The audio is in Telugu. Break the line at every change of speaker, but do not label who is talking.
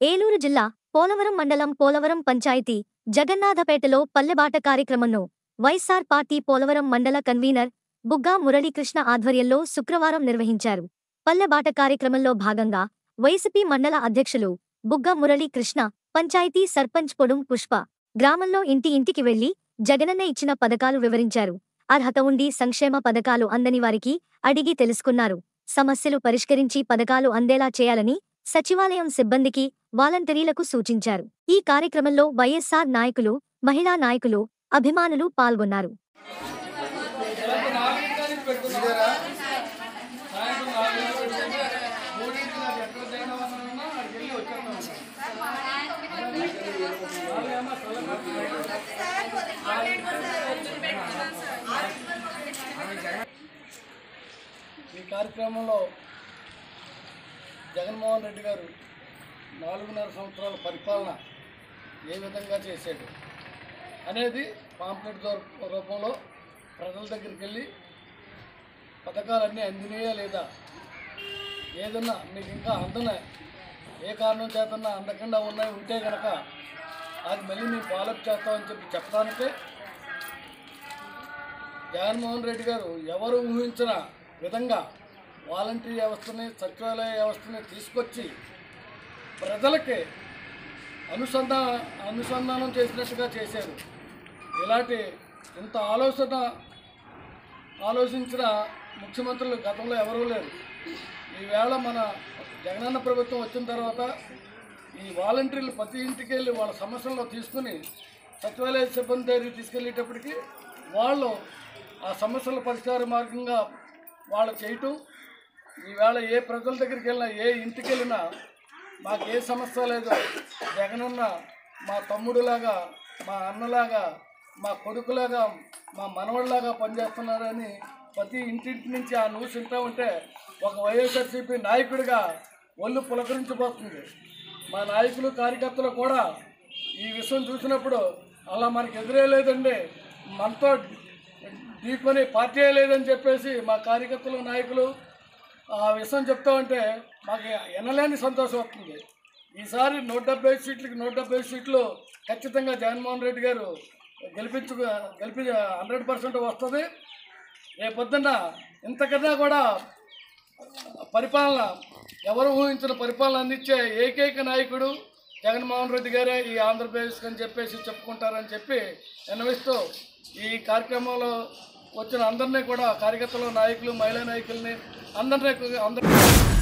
ఏలూరు జిల్లా పోలవరం మండలం పోలవరం పంచాయతీ జగన్నాథపేటలో పల్లెబాట కార్యక్రమంను వైఎస్సార్ పార్టీ పోలవరం మండల కన్వీనర్ బుగ్గా మురళీకృష్ణ ఆధ్వర్యంలో శుక్రవారం నిర్వహించారు పల్లెబాట కార్యక్రమంలో భాగంగా వైసీపీ మండల అధ్యక్షులు బుగ్గా మురళీకృష్ణ పంచాయతీ సర్పంచ్ పొడుం పుష్ప గ్రామంలో ఇంటి ఇంటికి వెళ్లి జగనన్న ఇచ్చిన పథకాలు వివరించారు అర్హత ఉండి సంక్షేమ పథకాలు అందని వారికి అడిగి తెలుసుకున్నారు సమస్యలు పరిష్కరించి పథకాలు అందేలా చేయాలని సచివాలయం సిబ్బందికి వాలంటీర్లకు సూచించారు ఈ కార్యక్రమంలో వైఎస్సార్ నాయకులు మహిళా నాయకులు అభిమానులు పాల్గొన్నారు
ఈ కార్యక్రమంలో జగన్మోహన్ రెడ్డి గారు నాలుగున్నర సంవత్సరాల పరిపాలన ఏ విధంగా చేశాడు అనేది పాంప్లెట్ దూర- రూపంలో ప్రజల దగ్గరికి వెళ్ళి పథకాలన్నీ అందినాయా లేదా ఏదన్నా మీకు ఇంకా అందన ఏ కారణం చేతన్నా అందకుండా ఉన్నాయి ఉంటే కనుక అది మళ్ళీ మేము ఫాలోఅప్ చేస్తామని చెప్పి చెప్పడానికే జగన్మోహన్ రెడ్డి గారు ఎవరు ఊహించిన విధంగా వాలంటరీ వ్యవస్థని సచివాలయ వ్యవస్థని తీసుకొచ్చి ప్రజలకి అనుసంధా అనుసంధానం చేసినట్టుగా చేశారు ఇలాంటి ఇంత ఆలోచన ఆలోచించిన ముఖ్యమంత్రులు గతంలో ఎవరూ లేరు ఈవేళ మన జగనన్న ప్రభుత్వం వచ్చిన తర్వాత ఈ వాలంటీర్లు ప్రతి ఇంటికి వెళ్ళి వాళ్ళ సమస్యల్లో తీసుకుని సచివాలయ సిబ్బంది దగ్గరికి తీసుకెళ్ళేటప్పటికి వాళ్ళు ఆ సమస్యల పరిష్కార మార్గంగా వాళ్ళు చేయటం ఈవేళ ఏ ప్రజల దగ్గరికి వెళ్ళినా ఏ ఇంటికి వెళ్ళినా మాకు ఏ సమస్య లేదు జగనన్న మా తమ్ముడులాగా మా అన్నలాగా మా కొడుకులాగా మా మనవడిలాగా పనిచేస్తున్నారని ప్రతి ఇంటింటి నుంచి ఆ న్యూస్ వింటూ ఉంటే ఒక వైఎస్ఆర్సీపీ నాయకుడిగా ఒళ్ళు పులకరించిపోతుంది మా నాయకులు కార్యకర్తలు కూడా ఈ విషయం చూసినప్పుడు అలా మనకు ఎదురే లేదండి మనతో ఢీకొని పార్టీ లేదని చెప్పేసి మా కార్యకర్తలు నాయకులు ఆ విషయం చెప్తా ఉంటే మాకు ఎనలేని సంతోషం వస్తుంది ఈసారి నూట డెబ్బై సీట్లకి నూట డెబ్బై సీట్లు ఖచ్చితంగా జగన్మోహన్ రెడ్డి గారు గెలిపించు గెలిపి హండ్రెడ్ పర్సెంట్ వస్తుంది రేపొద్దున్న ఇంతకన్నా కూడా పరిపాలన ఎవరు ఊహించిన పరిపాలన అందించే ఏకైక నాయకుడు జగన్మోహన్ రెడ్డి గారే ఈ ఆంధ్రప్రదేశ్ అని చెప్పేసి చెప్పుకుంటారని చెప్పి విన్నవిస్తూ ఈ కార్యక్రమంలో వచ్చిన అందరినీ కూడా కార్యకర్తలు నాయకులు మహిళా నాయకుల్ని అందరినీ అందరూ